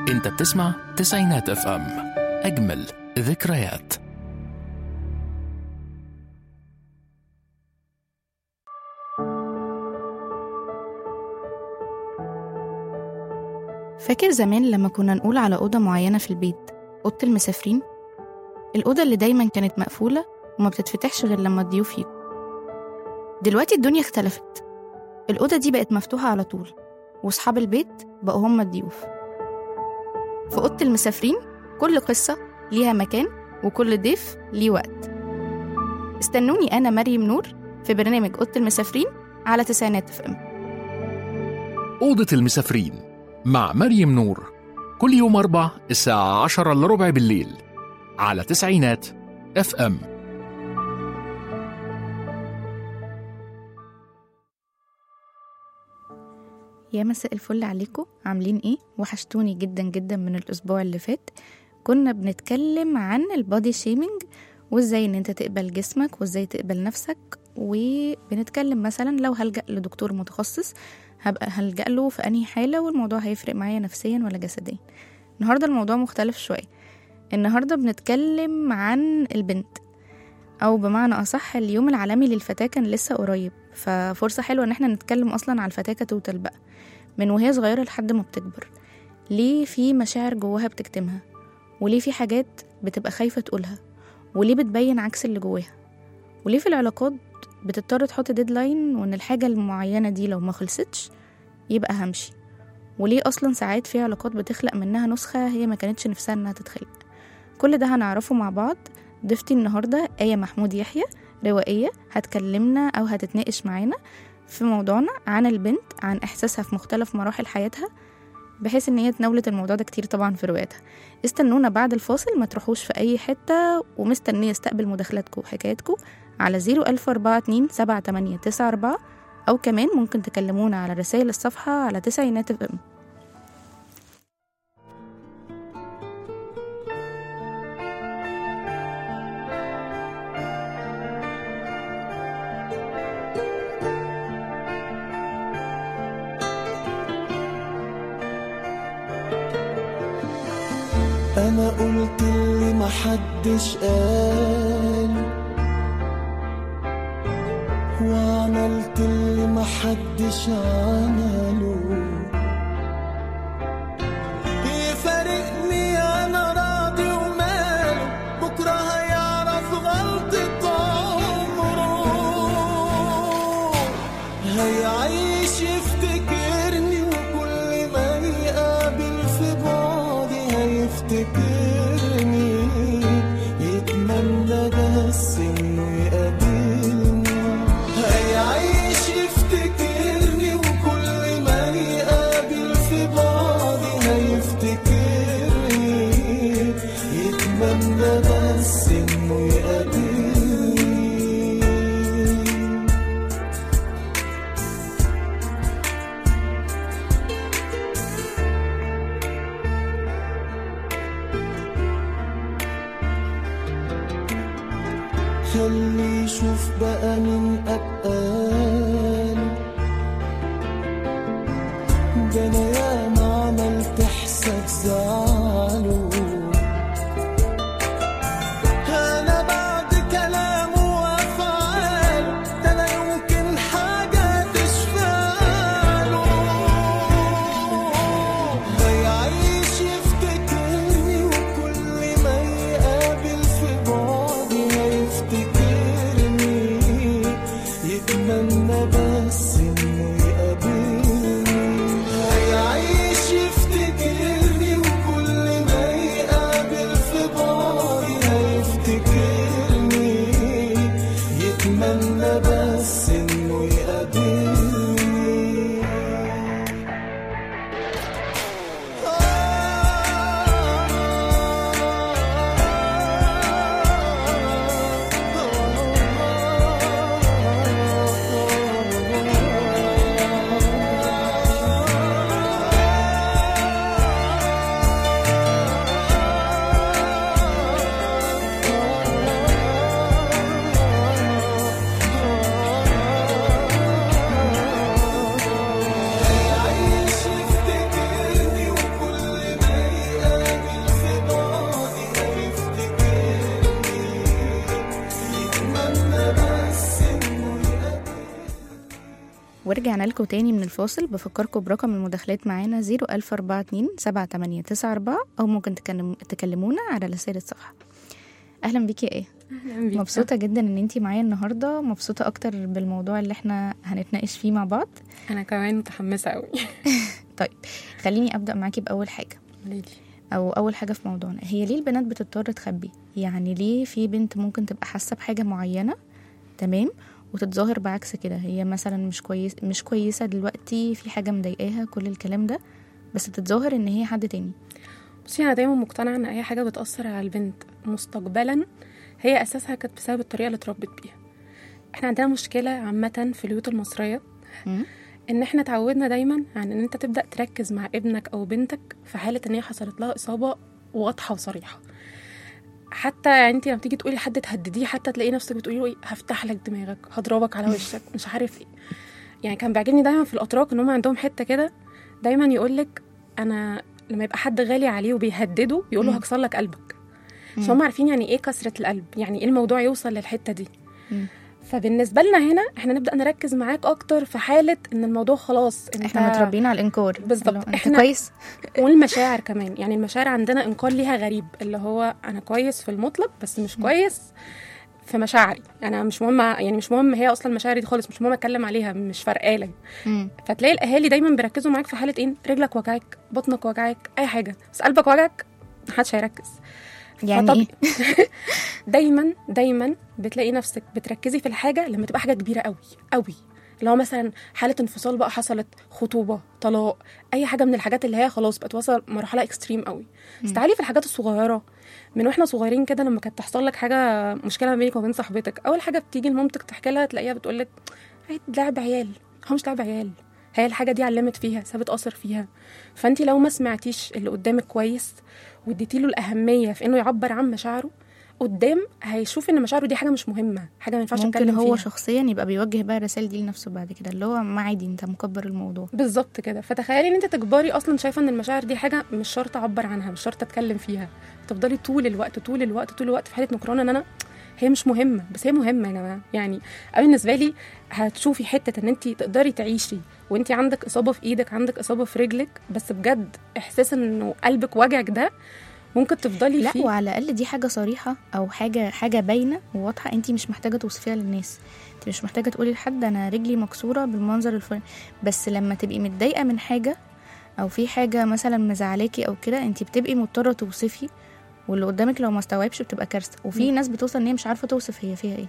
انت بتسمع تسعينات اف ام اجمل ذكريات فاكر زمان لما كنا نقول على أوضة معينة في البيت أوضة المسافرين الأوضة اللي دايما كانت مقفولة وما بتتفتحش غير لما الضيوف يجوا دلوقتي الدنيا اختلفت الأوضة دي بقت مفتوحة على طول وأصحاب البيت بقوا هم الضيوف في أوضة المسافرين كل قصة ليها مكان وكل ضيف ليه وقت استنوني أنا مريم نور في برنامج أوضة المسافرين على تسعينات اف ام أوضة المسافرين مع مريم نور كل يوم أربع الساعة عشرة إلا ربع بالليل على تسعينات اف ام يا مساء الفل عليكم عاملين ايه وحشتوني جدا جدا من الاسبوع اللي فات كنا بنتكلم عن البادي شيمينج وازاي ان انت تقبل جسمك وازاي تقبل نفسك وبنتكلم مثلا لو هلجأ لدكتور متخصص هبقى هلجأ له في انهي حالة والموضوع هيفرق معايا نفسيا ولا جسديا النهاردة الموضوع مختلف شوية النهاردة بنتكلم عن البنت او بمعنى اصح اليوم العالمي للفتاة كان لسه قريب ففرصة حلوة ان احنا نتكلم اصلا على الفتاة كتوتال بقى من وهي صغيرة لحد ما بتكبر ليه في مشاعر جواها بتكتمها وليه في حاجات بتبقى خايفة تقولها وليه بتبين عكس اللي جواها وليه في العلاقات بتضطر تحط ديدلاين وان الحاجة المعينة دي لو ما خلصتش يبقى همشي وليه اصلا ساعات في علاقات بتخلق منها نسخة هي ما كانتش نفسها انها تتخلق كل ده هنعرفه مع بعض ضيفتي النهاردة آية محمود يحيى روائية هتكلمنا أو هتتناقش معانا في موضوعنا عن البنت عن إحساسها في مختلف مراحل حياتها بحيث إن هي تناولت الموضوع ده كتير طبعا في رواياتها استنونا بعد الفاصل ما تروحوش في أي حتة ومستنية استقبل مداخلاتكم وحكاياتكم على زيرو ألف أربعة اتنين سبعة تمانية تسعة أربعة أو كمان ممكن تكلمونا على رسائل الصفحة على تسعينات اف ام انا قلت اللي محدش قال وعملت اللي محدش عمله يفارقني انا راضي وماله بكره هيعرف غلطة عمره هيعيش يفتكرني وكل ما يقابل في بعدي هيفتكرني يتمنى بس انه يقابلني هيعيش يفتكرني وكل ما يقابل في بعدي هيفتكرني يتمنى بس انه يقابلني خلي يشوف بقى من أبقال ده أنا ياما عملت حساب زعله أنا بعد كلامه وأفعاله ده أنا يمكن حاجة تشفاله هيعيش يفتكرني وكل ما يقابل في بعدي هيفتكرني يتمنى بس انه يقابلني هيعيش يفتكرني وكل ورجعنا لكم تاني من الفاصل بفكركم برقم المداخلات معانا 01042 7894 أو ممكن تكلم تكلمونا على رسائل الصفحة أهلا بيكي يا إيه مبسوطة جدا إن أنتي معايا النهاردة مبسوطة أكتر بالموضوع اللي احنا هنتناقش فيه مع بعض انا كمان متحمسه قوي طيب خليني أبدأ معاكي بأول حاجة قوليلي او اول حاجه في موضوعنا هي ليه البنات بتضطر تخبي يعني ليه في بنت ممكن تبقى حاسه بحاجه معينه تمام وتتظاهر بعكس كده هي مثلا مش كويس مش كويسه دلوقتي في حاجه مضايقاها كل الكلام ده بس بتتظاهر ان هي حد تاني بصي انا دايما مقتنعه ان اي حاجه بتاثر على البنت مستقبلا هي اساسها كانت بسبب الطريقه اللي اتربت بيها احنا عندنا مشكله عامه في البيوت المصريه مم. ان احنا اتعودنا دايما عن ان انت تبدا تركز مع ابنك او بنتك في حاله ان هي حصلت لها اصابه واضحه وصريحه حتى يعني انت لما تيجي تقولي لحد تهدديه حتى تلاقي نفسك بتقولي له ايه هفتح لك دماغك هضربك على وشك مش عارف ايه يعني كان بيعجبني دايما في الاتراك ان هم عندهم حته كده دايما يقول لك انا لما يبقى حد غالي عليه وبيهدده يقول له مم. هكسر لك قلبك مم. عشان هم عارفين يعني ايه كسره القلب يعني ايه الموضوع يوصل للحته دي مم. فبالنسبه لنا هنا احنا نبدا نركز معاك اكتر في حاله ان الموضوع خلاص انت احنا متربيين على الانكار بالظبط. اللي هو انت احنا- كويس والمشاعر كمان يعني المشاعر عندنا انقاذ ليها غريب اللي هو انا كويس في المطلق بس مش كويس في مشاعري انا مش مهم يعني مش مهم هي اصلا مشاعري دي خالص مش مهم اتكلم عليها مش فارقالي مم. فتلاقي الاهالي دايما بيركزوا معاك في حاله ايه رجلك وجعك بطنك وجعك اي حاجه بس قلبك وجعك محدش هيركز يعني فطب- ايه دايما دايما بتلاقي نفسك بتركزي في الحاجه لما تبقى حاجه كبيره قوي قوي اللي هو مثلا حاله انفصال بقى حصلت خطوبه طلاق اي حاجه من الحاجات اللي هي خلاص بقت وصل مرحله اكستريم قوي بس تعالي في الحاجات الصغيره من واحنا صغيرين كده لما كانت تحصل لك حاجه مشكله ما بينك وبين صاحبتك اول حاجه بتيجي لمامتك تحكي لها تلاقيها بتقول لك لعب عيال هو مش لعب عيال هي الحاجه دي علمت فيها سابت اثر فيها فانت لو ما سمعتيش اللي قدامك كويس واديتي له الاهميه في انه يعبر عن مشاعره قدام هيشوف ان مشاعره دي حاجه مش مهمه حاجه ما ينفعش ممكن اتكلم هو فيها شخصيا يبقى بيوجه بقى الرسائل دي لنفسه بعد كده اللي هو ما عادي انت مكبر الموضوع بالظبط كده فتخيلي ان انت تكبري اصلا شايفه ان المشاعر دي حاجه مش شرط اعبر عنها مش شرط اتكلم فيها تفضلي طول الوقت طول الوقت طول الوقت في حاله نكران ان انا هي مش مهمه بس هي مهمه يا جماعه يعني أنا بالنسبه لي هتشوفي حته ان انت تقدري تعيشي وانت عندك اصابه في ايدك عندك اصابه في رجلك بس بجد احساس انه قلبك وجعك ده ممكن تفضلي لا فيه وعلى الاقل دي حاجه صريحه او حاجه حاجه باينه وواضحه انت مش محتاجه توصفيها للناس انت مش محتاجه تقولي لحد انا رجلي مكسوره بالمنظر الفلاني بس لما تبقي متضايقه من حاجه او في حاجه مثلا مزعلاكي او كده انت بتبقي مضطره توصفي واللي قدامك لو ما استوعبش بتبقى كارثه وفي ناس بتوصل ان هي مش عارفه توصف هي فيها ايه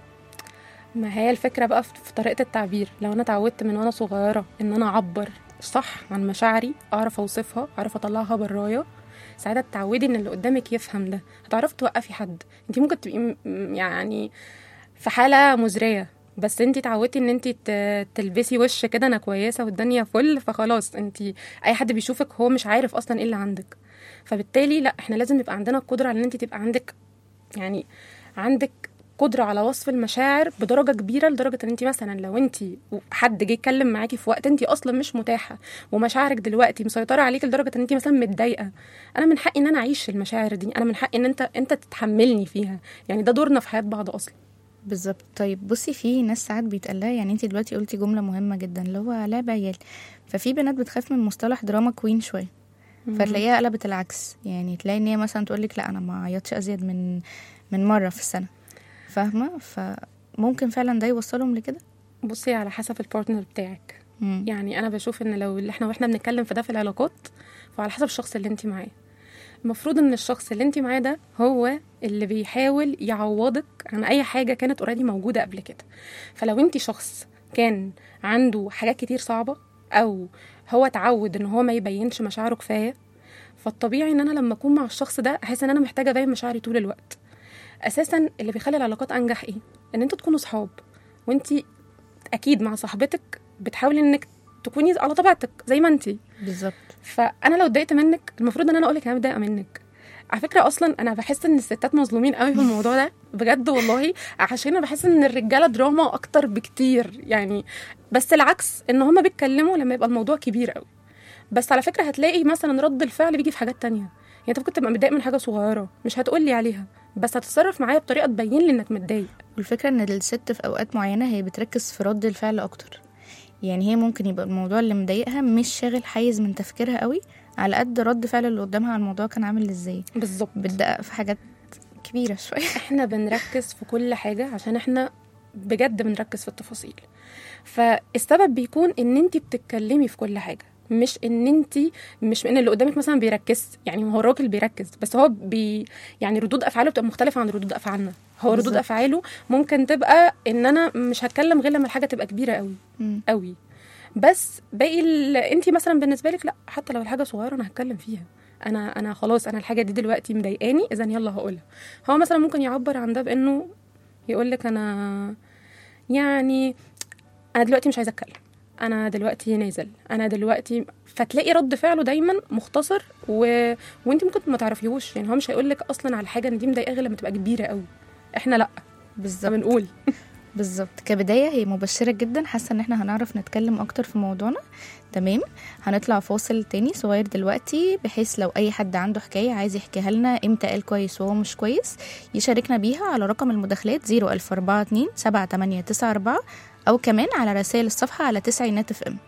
ما هي الفكرة بقى في في طريقة التعبير لو أنا اتعودت من وأنا صغيرة إن أنا أعبر صح عن مشاعري أعرف أوصفها أعرف أطلعها برايا ساعتها تتعودي إن اللي قدامك يفهم ده هتعرفي توقفي حد أنت ممكن تبقي م- م- يعني في حالة مزرية بس انت اتعودتي ان انت ت- تلبسي وش كده انا كويسه والدنيا فل فخلاص انت اي حد بيشوفك هو مش عارف اصلا ايه اللي عندك فبالتالي لا احنا لازم يبقى عندنا القدره على ان انت تبقى عندك يعني عندك قدره على وصف المشاعر بدرجه كبيره لدرجه ان انت مثلا لو انت حد جه يتكلم معاكي في وقت انت اصلا مش متاحه ومشاعرك دلوقتي مسيطره عليك لدرجه ان انت مثلا متضايقه انا من حقي ان انا اعيش المشاعر دي انا من حقي ان انت انت تتحملني فيها يعني ده دورنا في حياه بعض اصلا بالظبط طيب بصي في ناس ساعات بيتقال لها يعني انت دلوقتي قلتي جمله مهمه جدا اللي هو لعب عيال ففي بنات بتخاف من مصطلح دراما كوين شويه فتلاقيها قلبت العكس يعني تلاقي ان هي مثلا تقول لك لا انا ما عيطش ازيد من من مره في السنه فاهمه فممكن فعلا ده يوصلهم لكده بصي على حسب البارتنر بتاعك مم. يعني انا بشوف ان لو اللي احنا واحنا بنتكلم في ده في العلاقات فعلى حسب الشخص اللي انت معاه المفروض ان الشخص اللي انت معاه ده هو اللي بيحاول يعوضك عن اي حاجه كانت اوريدي موجوده قبل كده فلو انت شخص كان عنده حاجات كتير صعبه او هو اتعود ان هو ما يبينش مشاعره كفايه فالطبيعي ان انا لما اكون مع الشخص ده احس ان انا محتاجه ابين مشاعري طول الوقت اساسا اللي بيخلي العلاقات انجح ايه ان انتوا تكونوا صحاب وانت اكيد مع صاحبتك بتحاولي انك تكوني على طبيعتك زي ما انتي بالظبط فانا لو اتضايقت منك المفروض ان انا اقول لك انا متضايقه منك على فكره اصلا انا بحس ان الستات مظلومين قوي في الموضوع ده بجد والله عشان انا بحس ان الرجاله دراما اكتر بكتير يعني بس العكس ان هما بيتكلموا لما يبقى الموضوع كبير قوي بس على فكره هتلاقي مثلا رد الفعل بيجي في حاجات تانية يعني انت ممكن تبقى متضايق من حاجه صغيره مش هتقولي عليها بس هتتصرف معايا بطريقه تبين لي انك متضايق والفكره ان الست في اوقات معينه هي بتركز في رد الفعل اكتر يعني هي ممكن يبقى الموضوع اللي مضايقها مش شاغل حيز من تفكيرها قوي على قد رد فعل اللي قدامها على الموضوع كان عامل ازاي بالظبط بتدقق في حاجات كبيرة شوية احنا بنركز في كل حاجة عشان احنا بجد بنركز في التفاصيل فالسبب بيكون ان انت بتتكلمي في كل حاجة مش ان انت مش ان اللي قدامك مثلا بيركز يعني هو الراجل بيركز بس هو بي يعني ردود افعاله بتبقى مختلفه عن ردود افعالنا هو ردود بالظبط. افعاله ممكن تبقى ان انا مش هتكلم غير لما الحاجه تبقى كبيره قوي مم. قوي بس باقي ال... انت مثلا بالنسبه لك لا حتى لو الحاجه صغيره انا هتكلم فيها انا انا خلاص انا الحاجه دي دلوقتي مضايقاني اذا يلا هقولها هو مثلا ممكن يعبر عن ده بانه يقول لك انا يعني انا دلوقتي مش عايزه اتكلم انا دلوقتي نازل انا دلوقتي فتلاقي رد فعله دايما مختصر و... وانت ممكن ما تعرفيهوش يعني هو مش هيقول لك اصلا على حاجه ان دي مضايقاه غير لما تبقى كبيره قوي احنا لا بالظبط فبنقول بالظبط كبداية هي مبشرة جدا حاسة ان احنا هنعرف نتكلم اكتر في موضوعنا تمام هنطلع فاصل تاني صغير دلوقتي بحيث لو اي حد عنده حكاية عايز يحكيها لنا امتى قال كويس وهو مش كويس يشاركنا بيها على رقم المداخلات 00442 7894 او كمان على رسائل الصفحة على تسعينات اف ام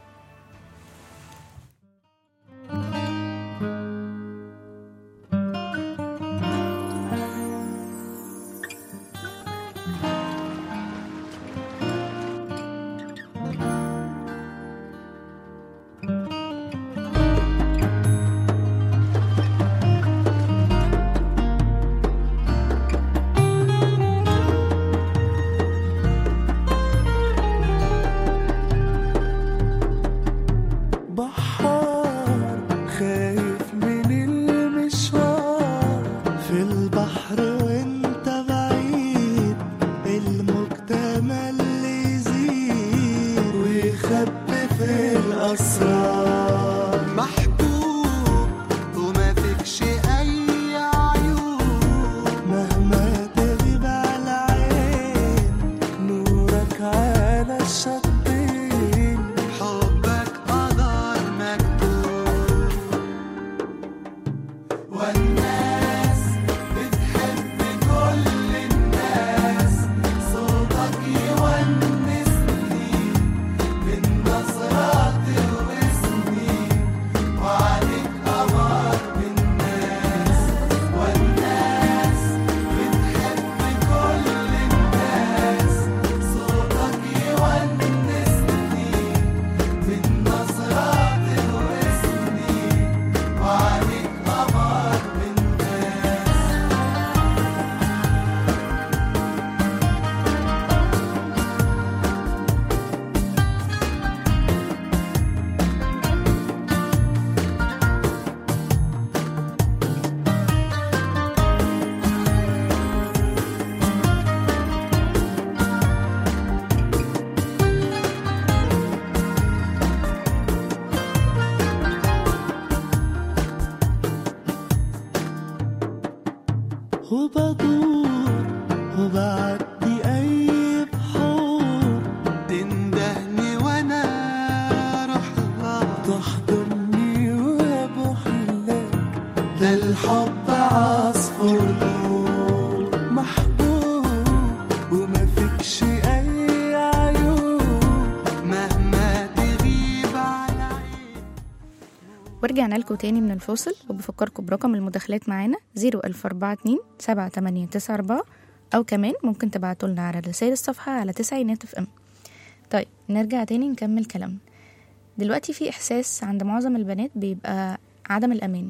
بحار خايف من المشوار في البحر وانت بعيد المجتمع اللي يزيد ويخبي في الأسرار محبوب وما فيكش أي عيوب مهما تغيب على عين نورك على الشطين حبك قدر مكتوب والناس بتحب كل الناس صوتك يونسني من نظرات واسمي وعليك قمر بالناس والناس بتحب كل الناس صوتك يونسني من نظرات واسمي وعليك قمر بالناس وبدور وبعدي أي بحور تندهني وأنا أروح لها تحضني وأبوح لك ده الحب عصفور نور محبوب وما فيكش أي عيوب مهما تغيب على عيني ورجعنا لكم تاني من الفاصل وبفكركم برقم المداخلات معانا 00442 7894 أو كمان ممكن تبعتوا لنا على رسائل الصفحة على تسعينات اف ام طيب نرجع تاني نكمل كلامنا دلوقتي في إحساس عند معظم البنات بيبقى عدم الأمان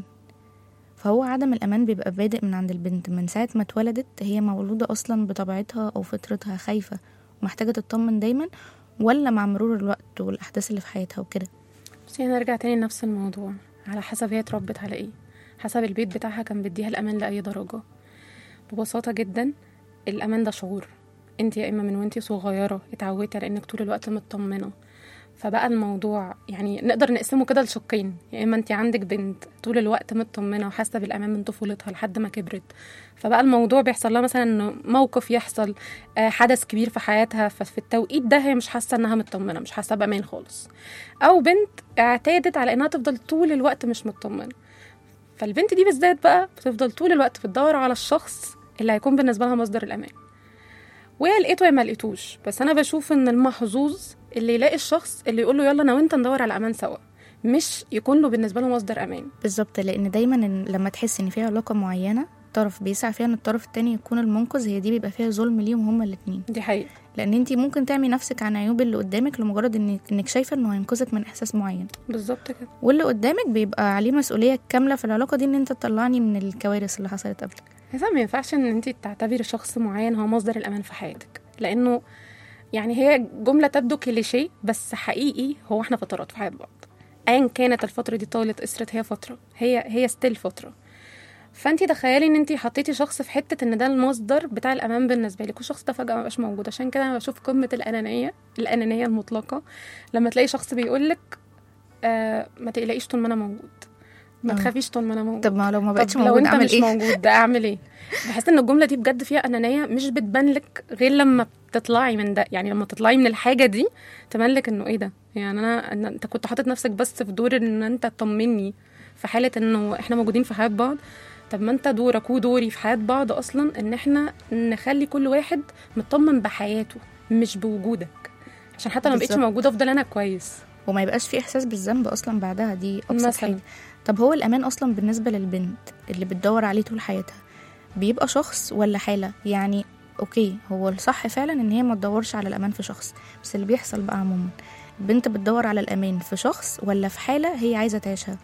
فهو عدم الأمان بيبقى بادئ من عند البنت من ساعة ما اتولدت هي مولودة أصلا بطبيعتها أو فطرتها خايفة ومحتاجة تطمن دايما ولا مع مرور الوقت والأحداث اللي في حياتها وكده بس هنرجع تاني لنفس الموضوع على حسب هي اتربت على ايه حسب البيت بتاعها كان بيديها الامان لاي درجه ببساطه جدا الامان ده شعور انت يا اما من وانت صغيره اتعودتي على انك طول الوقت مطمنه فبقى الموضوع يعني نقدر نقسمه كده لشقين يا اما انت عندك بنت طول الوقت مطمنه وحاسه بالامان من طفولتها لحد ما كبرت فبقى الموضوع بيحصل لها مثلا انه موقف يحصل آه، حدث كبير في حياتها ففي التوقيت ده هي مش حاسه انها مطمنه مش حاسه بامان خالص او بنت اعتادت على انها تفضل طول الوقت مش مطمنه فالبنت دي بالذات بقى بتفضل طول الوقت بتدور على الشخص اللي هيكون بالنسبه لها مصدر الامان ويا لقيته يا ما لقيتوش بس انا بشوف ان المحظوظ اللي يلاقي الشخص اللي يقول له يلا انا وانت ندور على امان سوا مش يكون له بالنسبه له مصدر امان بالظبط لان دايما إن لما تحس ان في علاقه معينه طرف بيسعى فيها ان الطرف التاني يكون المنقذ هي دي بيبقى فيها ظلم ليهم هما الاتنين دي حقيقه لان انت ممكن تعمي نفسك عن عيوب اللي قدامك لمجرد انك انك شايفه انه هينقذك من احساس معين بالظبط كده واللي قدامك بيبقى عليه مسؤوليه كامله في العلاقه دي ان انت تطلعني من الكوارث اللي حصلت قبلك إذا ما ينفعش ان انت تعتبري شخص معين هو مصدر الامان في حياتك لانه يعني هي جمله تبدو كليشيه بس حقيقي هو احنا فترات في حياه بعض ايا كانت الفتره دي طالت قصرت هي فتره هي هي ستيل فتره فانت تخيلي ان انت حطيتي شخص في حته ان ده المصدر بتاع الامان بالنسبه لك والشخص ده فجاه ما بقاش موجود عشان كده انا بشوف قمه الانانيه الانانيه المطلقه لما تلاقي شخص بيقول لك آه ما تقلقيش طول ما انا موجود ما آه. تخافيش طول ما انا موجود طب ما لو ما بقتش طب لو موجود انت اعمل مش ايه موجود ده اعمل ايه بحس ان الجمله دي بجد فيها انانيه مش بتبان لك غير لما بتطلعي من ده يعني لما تطلعي من الحاجه دي تبان لك انه ايه ده يعني انا أنا- انت كنت حاطط نفسك بس في دور ان انت تطمني في حاله انه احنا موجودين في حياه بعض طب ما انت دورك ودوري في حياه بعض اصلا ان احنا نخلي كل واحد مطمن بحياته مش بوجودك عشان حتى لو ما بقتش بالظبط. موجوده افضل انا كويس وما يبقاش في احساس بالذنب اصلا بعدها دي ابسط مثلاً. حاجه طب هو الامان اصلا بالنسبه للبنت اللي بتدور عليه طول حياتها بيبقى شخص ولا حاله يعني اوكي هو الصح فعلا ان هي ما تدورش على الامان في شخص بس اللي بيحصل بقى عموما البنت بتدور على الامان في شخص ولا في حاله هي عايزه تعيشها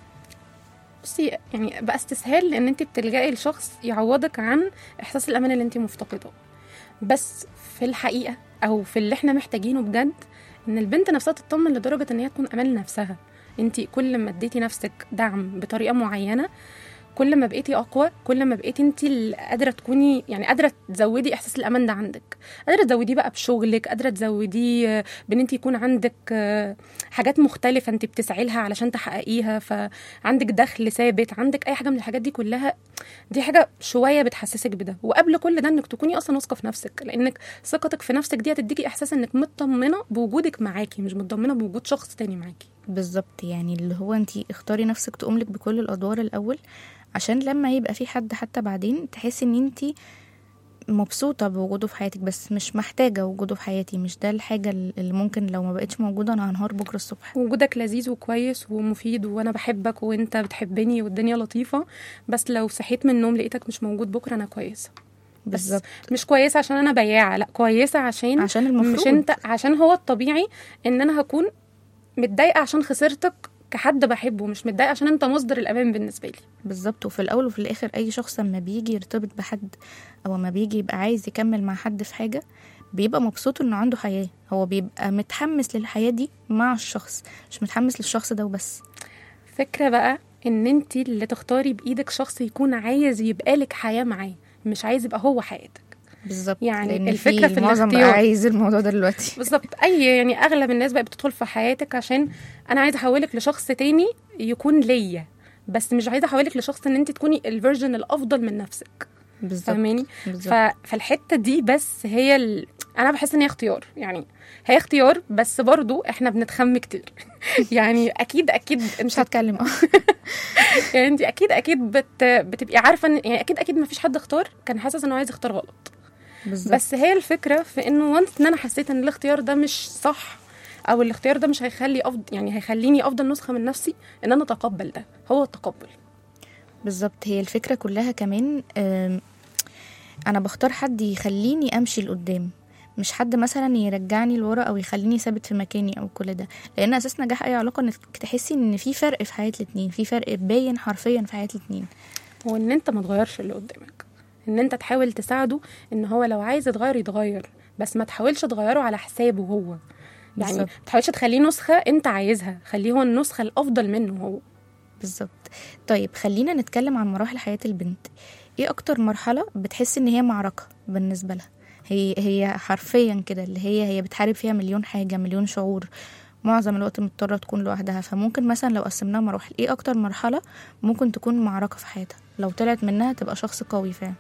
بصي يعني بقى استسهال لان انت بتلجئي لشخص يعوضك عن احساس الامان اللي انت مفتقده بس في الحقيقه او في اللي احنا محتاجينه بجد ان البنت نفسها تطمن لدرجه ان هي تكون امان لنفسها انت كل ما اديتي نفسك دعم بطريقه معينه كل ما بقيتي اقوى كل ما بقيتي انت اللي قادره تكوني يعني قادره تزودي احساس الامان ده عندك قادره تزوديه بقى بشغلك قادره تزوديه بان انت يكون عندك آه، حاجات مختلفه انت بتسعي لها علشان تحققيها فعندك دخل ثابت عندك اي حاجه من الحاجات دي كلها دي حاجه شويه بتحسسك بده وقبل كل ده انك تكوني اصلا واثقه في نفسك لانك ثقتك في نفسك دي هتديكي احساس انك مطمنه بوجودك معاكي مش مطمنه بوجود شخص تاني معاكي بالظبط يعني اللي هو انت اختاري نفسك تقوملك بكل الادوار الاول عشان لما يبقى في حد حتى بعدين تحسي ان انت مبسوطه بوجوده في حياتك بس مش محتاجه وجوده في حياتي مش ده الحاجه اللي ممكن لو ما بقتش موجوده انا هنهار بكره الصبح وجودك لذيذ وكويس ومفيد وانا بحبك وانت بتحبني والدنيا لطيفه بس لو صحيت من النوم لقيتك مش موجود بكره انا كويسه بس بالظبط مش كويسه عشان انا بياعه لا كويسه عشان عشان المفروض مش انت عشان هو الطبيعي ان انا هكون متضايقه عشان خسرتك كحد بحبه مش متضايقه عشان انت مصدر الامان بالنسبه لي بالظبط وفي الاول وفي الاخر اي شخص لما بيجي يرتبط بحد او لما بيجي يبقى عايز يكمل مع حد في حاجه بيبقى مبسوط انه عنده حياه هو بيبقى متحمس للحياه دي مع الشخص مش متحمس للشخص ده وبس فكره بقى ان انت اللي تختاري بايدك شخص يكون عايز يبقى لك حياه معاه مش عايز يبقى هو حياتك بالظبط يعني لان الفكرة في معظم بقى الاختيار. عايز الموضوع ده دلوقتي بالظبط اي يعني اغلب الناس بقى بتدخل في حياتك عشان انا عايزه احولك لشخص تاني يكون ليا بس مش عايزه احولك لشخص ان انت تكوني الفيرجن الافضل من نفسك بالظبط فاهماني بالظبط ف... فالحته دي بس هي ال... انا بحس ان هي اختيار يعني هي اختيار بس برضو احنا بنتخم كتير يعني اكيد اكيد مش انت هتكلم اه يعني انت اكيد اكيد بت... بتبقي عارفه ان يعني اكيد اكيد ما فيش حد اختار كان حاسس انه عايز يختار غلط بالظبط بس هي الفكره في انه وانس ان انا حسيت ان الاختيار ده مش صح او الاختيار ده مش هيخلي افضل يعني هيخليني افضل نسخه من نفسي ان انا اتقبل ده هو التقبل بالظبط هي الفكرة كلها كمان آم، أنا بختار حد يخليني أمشي لقدام مش حد مثلا يرجعني لورا أو يخليني ثابت في مكاني أو كل ده لأن أساس نجاح أي علاقة إنك تحسي إن في فرق في حياة الاتنين في فرق باين حرفيا في حياة الاتنين هو ان انت ما تغيرش اللي قدامك ان انت تحاول تساعده ان هو لو عايز يتغير يتغير بس ما تحاولش تغيره على حسابه هو يعني بالظبط. ما تحاولش تخليه نسخه انت عايزها خليه هو النسخه الافضل منه هو بالظبط طيب خلينا نتكلم عن مراحل حياة البنت ايه اكتر مرحلة بتحس ان هي معركة بالنسبة لها هي هي حرفيا كده اللي هي هي بتحارب فيها مليون حاجة مليون شعور معظم الوقت مضطرة تكون لوحدها فممكن مثلا لو قسمناها مراحل ايه اكتر مرحلة ممكن تكون معركة في حياتها لو طلعت منها تبقى شخص قوي فعلا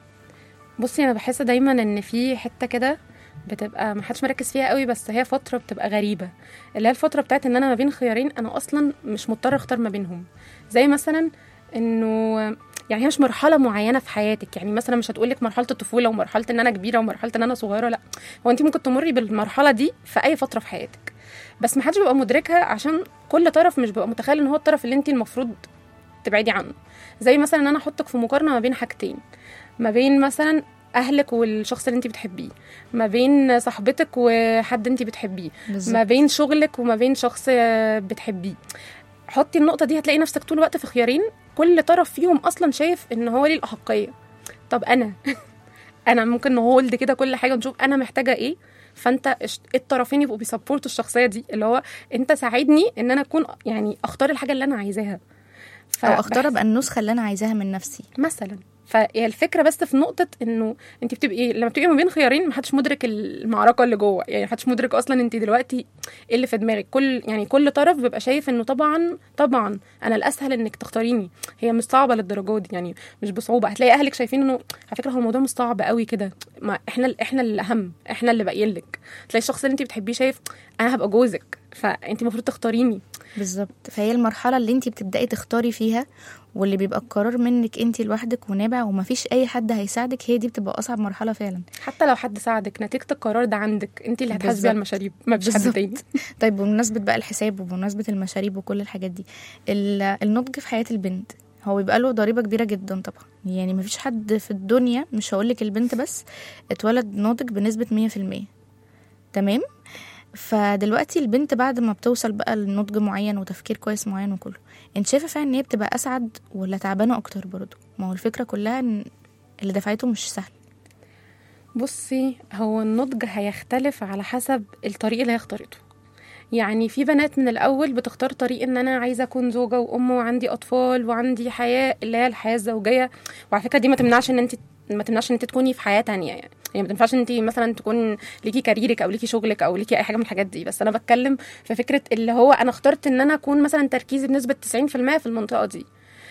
بصي انا بحس دايما ان في حته كده بتبقى ما حدش مركز فيها قوي بس هي فتره بتبقى غريبه اللي هي الفتره بتاعت ان انا ما بين خيارين انا اصلا مش مضطره اختار ما بينهم زي مثلا انه يعني هي مش مرحله معينه في حياتك يعني مثلا مش هتقولك مرحله الطفوله ومرحله ان انا كبيره ومرحله ان انا صغيره لا هو انت ممكن تمري بالمرحله دي في اي فتره في حياتك بس ما حدش بيبقى مدركها عشان كل طرف مش بيبقى متخيل ان هو الطرف اللي انت المفروض تبعدي عنه زي مثلا ان انا احطك في مقارنه ما بين حاجتين ما بين مثلا اهلك والشخص اللي انت بتحبيه ما بين صاحبتك وحد انت بتحبيه ما بالظبط بين شغلك وما بين شخص آه، بتحبيه حطي النقطه دي هتلاقي نفسك طول الوقت في خيارين كل طرف فيهم اصلا شايف ان هو ليه الاحقيه طب انا انا ممكن نهولد كده كل حاجه ونشوف انا محتاجه ايه فانت اش- الطرفين يبقوا بيسبورتوا الشخصيه دي اللي هو انت ساعدني ان انا اكون يعني اختار الحاجه اللي انا عايزاها ف- او اختار بحس- ابقى النسخه اللي انا عايزاها من نفسي مثلا فهي الفكره بس في نقطه انه انت بتبقي لما بتبقي ما بين خيارين محدش مدرك المعركه اللي جوه يعني محدش مدرك اصلا انت دلوقتي ايه اللي في دماغك كل يعني كل طرف بيبقى شايف انه طبعا طبعا انا الاسهل انك تختاريني هي مش صعبه للدرجه دي يعني مش بصعوبه هتلاقي اهلك شايفين انه على فكره هو الموضوع مش صعب قوي كده ما احنا احنا اللي اهم احنا اللي باقيين لك تلاقي الشخص اللي انت بتحبيه شايف انا هبقى جوزك فانت المفروض تختاريني بالظبط فهي المرحله اللي انت بتبداي تختاري فيها واللي بيبقى القرار منك انت لوحدك ونابع ومفيش اي حد هيساعدك هي دي بتبقى اصعب مرحله فعلا حتى لو حد ساعدك نتيجه القرار ده عندك انت اللي هتحاسبي بالظبط. على المشاريب ما فيش حد بالظبط. تاني طيب بمناسبه بقى الحساب وبمناسبه المشاريب وكل الحاجات دي ال- النضج في حياه البنت هو بيبقى له ضريبه كبيره جدا طبعا يعني مفيش حد في الدنيا مش هقولك البنت بس اتولد ناضج بنسبه 100% تمام فدلوقتي البنت بعد ما بتوصل بقى لنضج معين وتفكير كويس معين وكله انت شايفه فعلا ان هي بتبقى اسعد ولا تعبانه اكتر برضه ما هو الفكره كلها ان اللي دفعته مش سهل بصي هو النضج هيختلف على حسب الطريق اللي هي اختارته يعني في بنات من الاول بتختار طريق ان انا عايزه اكون زوجه وام وعندي اطفال وعندي حياه اللي هي الحياه الزوجيه وعلى فكره دي ما تمنعش ان انت ما تمنعش ان انت تكوني في حياه تانية يعني يعني ما تنفعش ان انت مثلا تكون ليكي كاريرك او ليكي شغلك او ليكي اي حاجه من الحاجات دي بس انا بتكلم في فكره اللي هو انا اخترت ان انا اكون مثلا تركيزي بنسبه 90% في المنطقه دي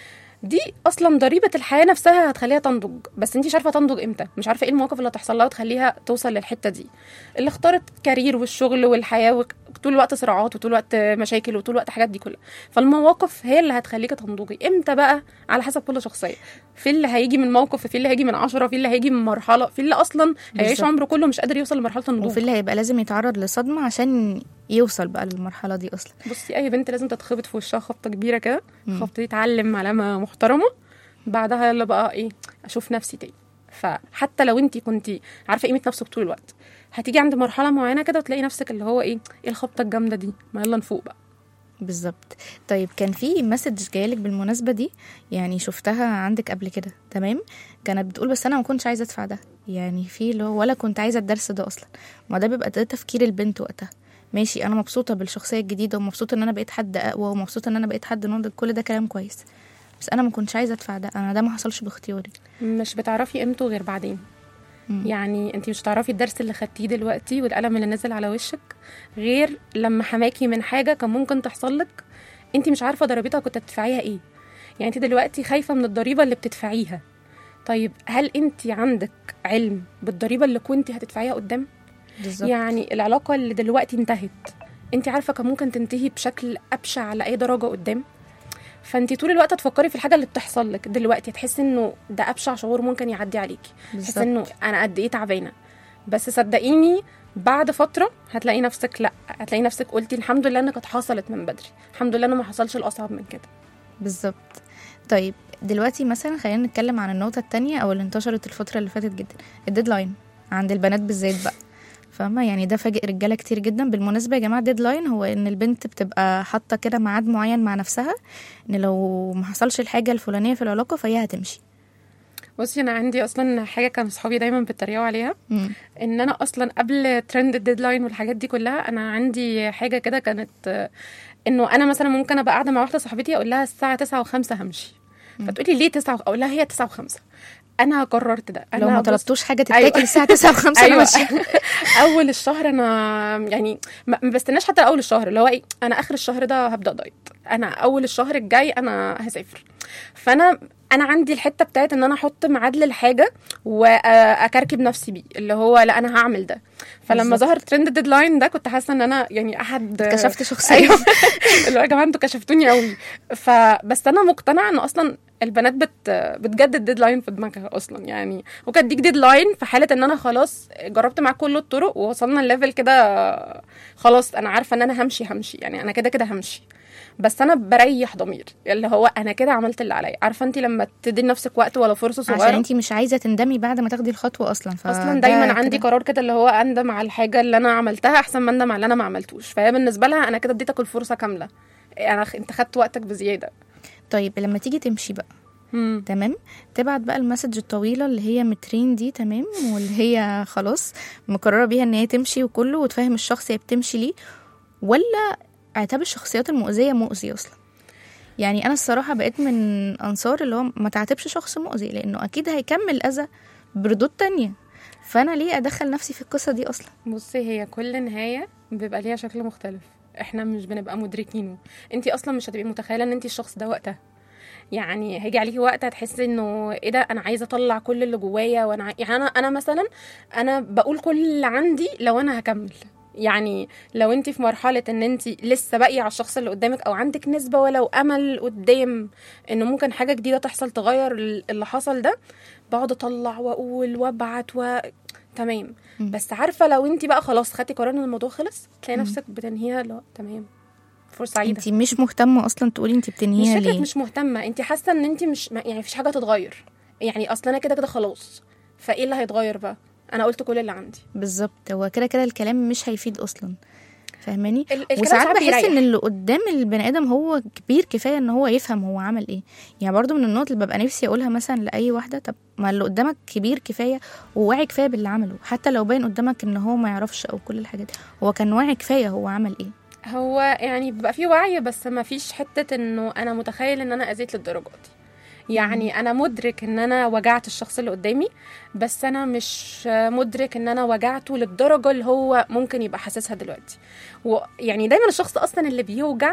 دي اصلا ضريبه الحياه نفسها هتخليها تنضج بس انت مش عارفه تنضج امتى مش عارفه ايه المواقف اللي هتحصل لها وتخليها توصل للحته دي اللي اختارت كارير والشغل والحياه وك- طول الوقت صراعات وطول الوقت مشاكل وطول الوقت حاجات دي كلها فالمواقف هي اللي هتخليكي تنضجي امتى بقى على حسب كل شخصيه في اللي هيجي من موقف في اللي هيجي من عشرة في اللي هيجي من مرحله في اللي اصلا هيعيش بالظبط. عمره كله مش قادر يوصل لمرحله النضوج وفي اللي هيبقى لازم يتعرض لصدمه عشان يوصل بقى للمرحله دي اصلا بصي اي بنت لازم تتخبط في وشها خبطه كبيره كده مم. خبطه يتعلم علامه محترمه بعدها يلا بقى ايه اشوف نفسي تاني فحتى لو انت كنتي عارفه قيمه نفسك طول الوقت هتيجي عند مرحله معينه كده وتلاقي نفسك اللي هو ايه ايه الخبطه الجامده دي ما يلا نفوق بقى بالظبط طيب كان في مسج جايلك بالمناسبه دي يعني شفتها عندك قبل كده تمام كانت بتقول بس انا ما كنتش عايزه ادفع ده يعني في اللي هو ولا كنت عايزه الدرس ده اصلا ما ده بيبقى ده تفكير البنت وقتها ماشي انا مبسوطه بالشخصيه الجديده ومبسوطه ان انا بقيت حد اقوى ومبسوطه ان انا بقيت حد ناضج كل ده كلام كويس بس انا ما كنتش عايزه ادفع ده انا ده ما حصلش باختياري مش بتعرفي قيمته غير بعدين مم. يعني انت مش هتعرفي الدرس اللي خدتيه دلوقتي والقلم اللي نزل على وشك غير لما حماكي من حاجه كان ممكن تحصل لك انت مش عارفه ضريبتها كنت هتدفعيها ايه يعني انت دلوقتي خايفه من الضريبه اللي بتدفعيها طيب هل انت عندك علم بالضريبه اللي كنت هتدفعيها قدام بالظبط يعني العلاقه اللي دلوقتي انتهت انت عارفه كان ممكن تنتهي بشكل ابشع على اي درجه قدام فانت طول الوقت تفكري في الحاجه اللي بتحصل لك دلوقتي تحسي انه ده ابشع شعور ممكن يعدي عليكي تحسي بالظبط. انه انا قد ايه تعبانه بس صدقيني بعد فتره هتلاقي نفسك لا هتلاقي نفسك قلتي الحمد لله انها كانت حصلت من بدري الحمد لله انه ما حصلش الاصعب من كده بالظبط طيب دلوقتي مثلا خلينا نتكلم عن النقطة التانية أو اللي انتشرت الفترة اللي فاتت جدا الديدلاين عند البنات بالذات بقى فاهمة يعني ده فاجئ رجالة كتير جدا بالمناسبة يا جماعة ديدلاين هو إن البنت بتبقى حاطة كده ميعاد معين مع نفسها إن لو ما حصلش الحاجة الفلانية في العلاقة فهي هتمشي بصي انا عندي اصلا حاجه كان صحابي دايما بيتريقوا عليها مم. ان انا اصلا قبل ترند الديدلاين والحاجات دي كلها انا عندي حاجه كده كانت آه، انه انا مثلا ممكن ابقى قاعده مع واحده صاحبتي اقول لها الساعه 9 و5 همشي فتقولي ليه 9 اقول لها هي 9 و5 انا قررت ده انا لو ما بص- طلبتوش حاجة تتاكل أيوة. الساعة 9 و5 ايوه ماشية اول الشهر انا يعني ما ما بستناش حتى اول الشهر اللي هو ايه انا اخر الشهر ده هبدا دايت انا اول الشهر الجاي انا هسافر فانا انا عندي الحته بتاعت ان انا احط ميعاد للحاجه واكركب نفسي بيه اللي هو لا انا هعمل ده فلما بالظبط. ظهر ترند ديدلاين ده كنت حاسه ان انا يعني احد كشفت شخصية ايوه اللي هو يا جماعه انتوا كشفتوني قوي فبس انا مقتنعه ان اصلا البنات بت بتجدد ديدلاين في دماغها اصلا يعني ممكن اديك ديدلاين في حاله ان انا خلاص جربت معاك كل الطرق ووصلنا لليفل كده خلاص انا عارفه ان انا همشي همشي يعني انا كده كده همشي بس انا بريح ضميري اللي هو انا كده عملت اللي عليا عارفه انت لما تدي لنفسك وقت ولا فرصه عشان صغيره انت مش عايزه تندمي بعد ما تاخدي الخطوه اصلا اصلا فده دايما عندي كده- قرار كده اللي هو اندم على الحاجه اللي انا عملتها احسن ما اندم على اللي انا ما عملتوش فهي بالنسبه لها انا كده اديتك الفرصه كامله انا خ- انت خدت وقتك بزياده طيب لما تيجي تمشي بقى تمام تبعت بقى المسج الطويله اللي هي مترين دي تمام واللي هي خلاص مقرره بيها ان هي تمشي وكله وتفهم الشخص هي بتمشي ليه ولا عتاب الشخصيات المؤذيه مؤذي اصلا يعني انا الصراحه بقيت من انصار اللي هو ما تعاتبش شخص مؤذي لانه اكيد هيكمل اذى بردود تانية فانا ليه ادخل نفسي في القصه دي اصلا بصي هي كل نهايه بيبقى ليها شكل مختلف احنا مش بنبقى مدركينه انت اصلا مش هتبقي متخيله ان انت الشخص ده وقتها يعني هيجي عليكي وقت هتحسي انه ايه ده انا عايزه اطلع كل اللي جوايا وانا عاي- يعني انا انا مثلا انا بقول كل اللي عندي لو انا هكمل يعني لو انت في مرحله ان انت لسه باقيه على الشخص اللي قدامك او عندك نسبه ولو امل قدام انه ممكن حاجه جديده تحصل تغير اللي حصل ده بقعد اطلع واقول وابعت و تمام مم. بس عارفه لو انت بقى خلاص خدتي قرار ان الموضوع خلص تلاقي نفسك بتنهيها لا تمام فرصه سعيده انت مش مهتمه اصلا تقولي انت مش بتنهيها فكره ليه مش مهتمه انت حاسه ان انت مش ما- يعني مفيش حاجه تتغير يعني اصلا انا كده كده خلاص فايه اللي هيتغير بقى انا قلت كل اللي عندي بالظبط هو كده كده الكلام مش هيفيد اصلا فاهماني ال- الكلام وساعات ساعات بحس بيريح. ان اللي قدام البني ادم هو كبير كفايه ان هو يفهم هو عمل ايه يعني برضو من النقط اللي ببقى نفسي اقولها مثلا لاي واحده طب ما اللي قدامك كبير كفايه وواعي كفايه باللي عمله حتى لو باين قدامك ان هو ما يعرفش او كل الحاجات دي هو كان واعي كفايه هو عمل ايه هو يعني بيبقى في وعي بس ما فيش حته انه انا متخيل ان انا اذيت للدرجه دي يعني انا مدرك ان انا وجعت الشخص اللي قدامي بس انا مش مدرك ان انا وجعته للدرجه اللي هو ممكن يبقى حاسسها دلوقتي ويعني دايما الشخص اصلا اللي بيوجع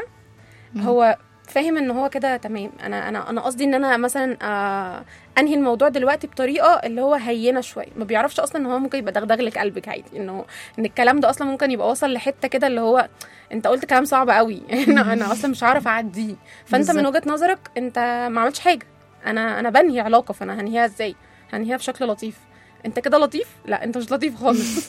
هو فاهم ان هو كده تمام انا انا انا قصدي ان انا مثلا آه انهي الموضوع دلوقتي بطريقه اللي هو هينه شويه ما بيعرفش اصلا ان هو ممكن يبقى دغدغ لك قلبك عادي انه ان الكلام ده اصلا ممكن يبقى وصل لحته كده اللي هو انت قلت كلام صعب قوي انا انا اصلا مش عارف اعديه فانت من بالظبط. وجهه نظرك انت ما عملتش حاجه انا انا بنهي علاقه فانا هنهيها ازاي هنهيها بشكل لطيف انت كده لطيف لا انت مش لطيف خالص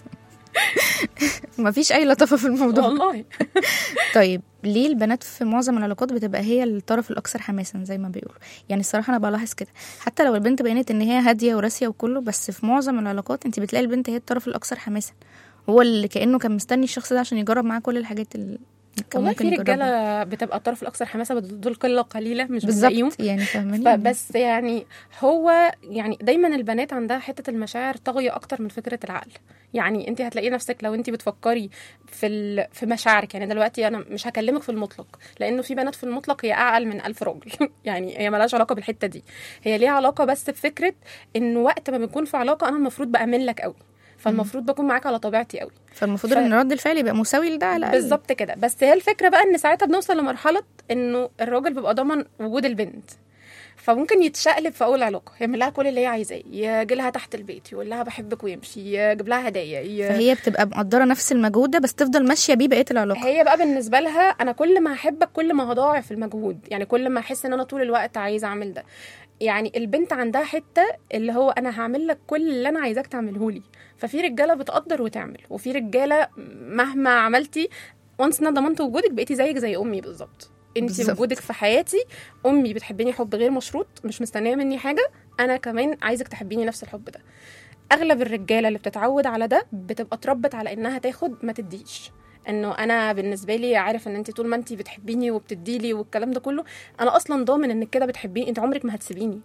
مفيش اي لطافه في الموضوع والله طيب ليه البنات في معظم العلاقات بتبقى هي الطرف الاكثر حماسا زي ما بيقولوا يعني الصراحه انا بلاحظ كده حتى لو البنت بينت ان هي هاديه وراسيه وكله بس في معظم العلاقات انت بتلاقي البنت هي الطرف الاكثر حماسا هو اللي كانه كان مستني الشخص ده عشان يجرب معاه كل الحاجات اللي كان والله ممكن في يجربها رجاله بتبقى الطرف الاكثر حماسه بس دول قله قليله مش بتلاقيهم بالظبط يعني فاهماني بس يعني هو يعني دايما البنات عندها حته المشاعر طاغيه اكتر من فكره العقل يعني انت هتلاقي نفسك لو انت بتفكري في ال... في مشاعرك يعني دلوقتي انا مش هكلمك في المطلق لانه في بنات في المطلق هي اعقل من ألف راجل يعني هي ملهاش علاقه بالحته دي هي ليها علاقه بس بفكره انه وقت ما بنكون في علاقه انا المفروض بامن لك قوي فالمفروض بكون معاك على طبيعتي قوي فالمفروض ف- ان رد الفعل يبقى مساوي لده على الاقل بالظبط كده بس هي الفكره بقى ان ساعتها بنوصل لمرحله انه الراجل بيبقى ضامن وجود البنت فممكن يتشقلب في اول علاقه يعمل لها كل اللي هي عايزاه يجي لها تحت البيت يقول لها بحبك ويمشي يجيب لها هدايا ي... فهي بتبقى مقدره نفس المجهود ده بس تفضل ماشيه بيه بقيه العلاقه هي بقى بالنسبه لها انا كل ما احبك كل ما هضاعف المجهود يعني كل ما احس ان انا طول الوقت عايزه اعمل ده يعني البنت عندها حته اللي هو انا هعمل لك كل اللي انا عايزاك تعمله لي ففي رجاله بتقدر وتعمل وفي رجاله مهما عملتي وانس ان انا ضمنت وجودك بقيتي زيك زي امي بالظبط انت بالظبط. وجودك في حياتي امي بتحبني حب غير مشروط مش مستنيه مني حاجه انا كمان عايزك تحبيني نفس الحب ده اغلب الرجاله اللي بتتعود على ده بتبقى اتربت على انها تاخد ما تديش انه انا بالنسبه لي عارف ان انت طول ما انت بتحبيني وبتديلي والكلام ده كله انا اصلا ضامن انك كده بتحبيني انت عمرك ما هتسيبيني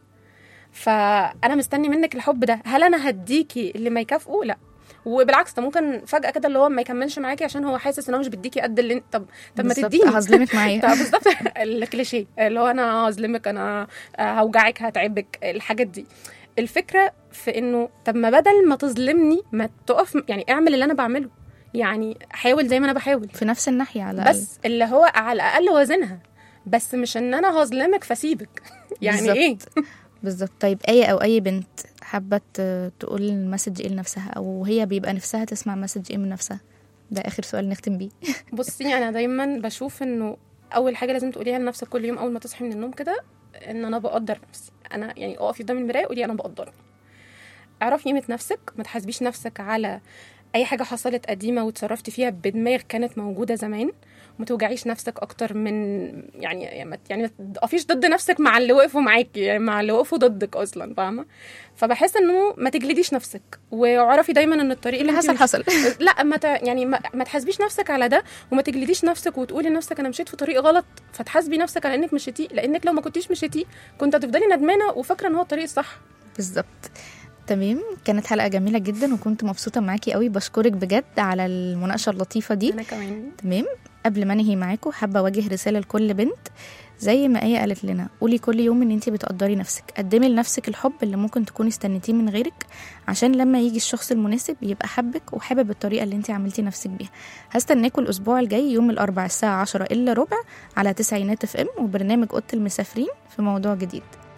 فانا مستني منك الحب ده هل انا هديكي اللي ما يكافئه لا وبالعكس ده ممكن فجاه كده اللي هو ما يكملش معاكي عشان هو حاسس ان هو مش بيديكي قد اللي انت طب طب ما بالظبط، تديني هظلمك معايا طب بالظبط الكليشيه اللي هو انا هظلمك انا هوجعك هتعبك الحاجات دي الفكره في انه طب ما بدل ما تظلمني ما تقف يعني اعمل اللي انا بعمله يعني حاول زي ما انا بحاول في نفس الناحيه على الأقل. بس اللي هو على الاقل وزنها بس مش ان انا هظلمك فاسيبك يعني بالظبط. ايه بالظبط طيب اي او اي بنت حابه ت- تقول المسج ايه لنفسها او هي بيبقى نفسها تسمع مسج ايه من نفسها ده اخر سؤال نختم بيه بصي انا دايما بشوف انه اول حاجه لازم تقوليها لنفسك كل يوم اول ما تصحي من النوم كده ان انا بقدر نفسي انا يعني اقفي قدام المرايه قولي انا بقدرني اعرفي قيمه نفسك ما تحاسبيش نفسك على اي حاجه حصلت قديمه وتصرفت فيها بدماغ كانت موجوده زمان وما توجعيش نفسك اكتر من يعني يعني ما يعني ما تقفيش ضد نفسك مع اللي وقفوا معاكي يعني مع اللي وقفوا ضدك اصلا فاهمه فبحس انه ما تجلديش نفسك واعرفي دايما ان الطريق اللي اللي انت حصل مش- حصل لا ما ت... يعني ما... ما تحاسبيش نفسك على ده وما تجلديش نفسك وتقولي لنفسك انا مشيت في طريق غلط فتحاسبي نفسك على انك مشيتي لانك لو ما كنتيش مشيتي كنت هتفضلي ندمانه وفاكره ان هو الطريق الصح بالظبط تمام كانت حلقه جميله جدا وكنت مبسوطه معاكي قوي بشكرك بجد على المناقشه اللطيفه دي انا كمان تمام قبل ما انهي معاكم حابه اوجه رساله لكل بنت زي ما ايه قالت لنا قولي كل يوم ان انت بتقدري نفسك قدمي لنفسك الحب اللي ممكن تكوني استنيتيه من غيرك عشان لما يجي الشخص المناسب يبقى حبك وحابب الطريقه اللي انت عملتي نفسك بيها هستناكم الاسبوع الجاي يوم الاربعاء الساعه 10 الا ربع على تسعينات اف ام وبرنامج اوضه المسافرين في موضوع جديد